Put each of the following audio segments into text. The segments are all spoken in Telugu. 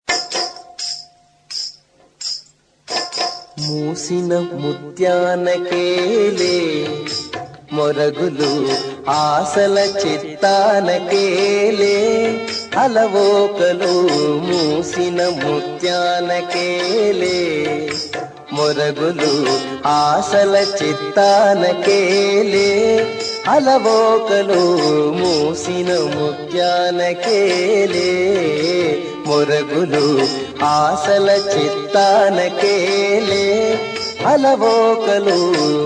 మూసిన ముత్యానకేలే మొరగులు ఆశల చిత్తానకేలే అలవోకలు మూసిన ముత్యానకేలే మొరగులు ఆశల చిత్తానకేలే అలవోకలు మూసిన ముత్యానకేలే మొరగులు ఆశల చిత్తానకేలే అలవోకలు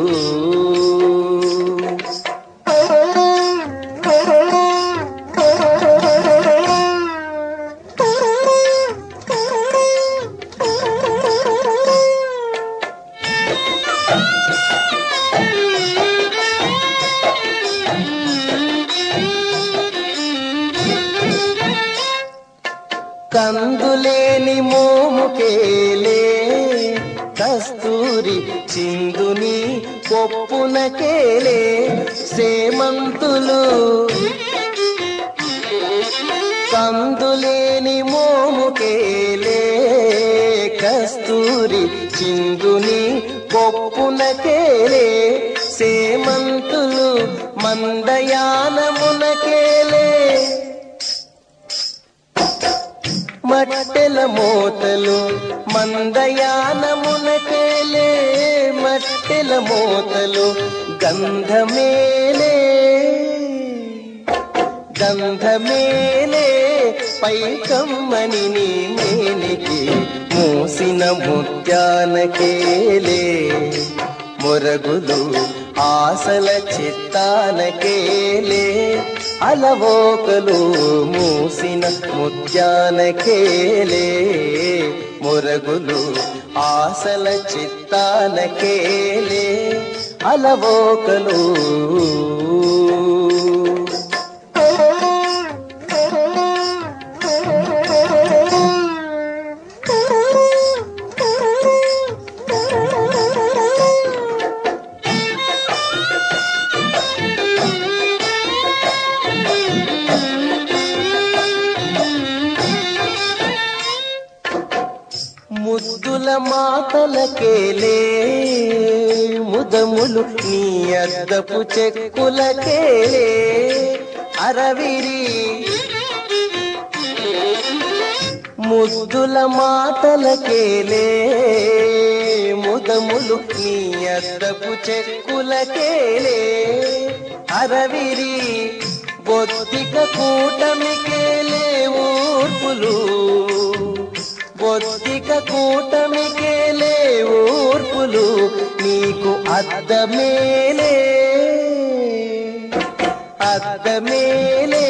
కందులేని మోముకేలే కస్తూరి చిందుని కొప్పునకేలే సేమంతులు కందులేని మోముకేలే కస్తూరి చిందుని కొప్పునకేలే సేమంతులు మందయానమునకేలే మట్టెల మోతలు మందయానమునకేలే మట్టెల మోతలు గంధమేలే గంధమేలే పైకమ్మని నీ మేనికి మూసిన ముత్యానకేలే మొరగులు ఆశల చిత్తానకేలే అలవోకలు మూసిన ముత్యానకేలే మొరగులు ఆశల చిత్తానకేలే అలవోకలు ముద్దుల మాటలకేలే ముదములు నీ అద్దపు చెక్కులకేలే అరవిరి ముద్దుల మాటలకేలే ముదములు నీ అద్దపు చెక్కులకేలే అరవిరి బొత్తిక కూటమికేలే ఊర్పులు బొత్తిక కూటమికేలే ఊర్పులు నీకు అద్దమేలే అద్దమేలే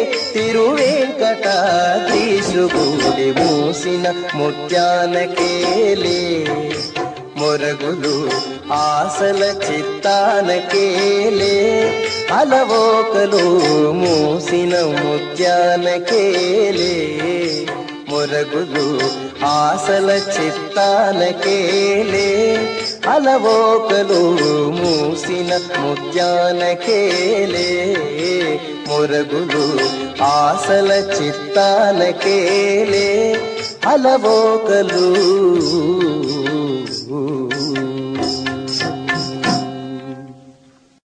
తిరువెంకటాధీశుగుడి మూసిన ముత్యానకేలే మొరగులు ఆశల చిత్తానకేలే అలవోకలు మూసిన ముత్యానకేలే మొరగులు ఆశల చిత్తానకేలే అలవోకలు మూసిన ముత్యానకేలే మొరగులు ఆశల చిత్తానకేలే అలవోకలు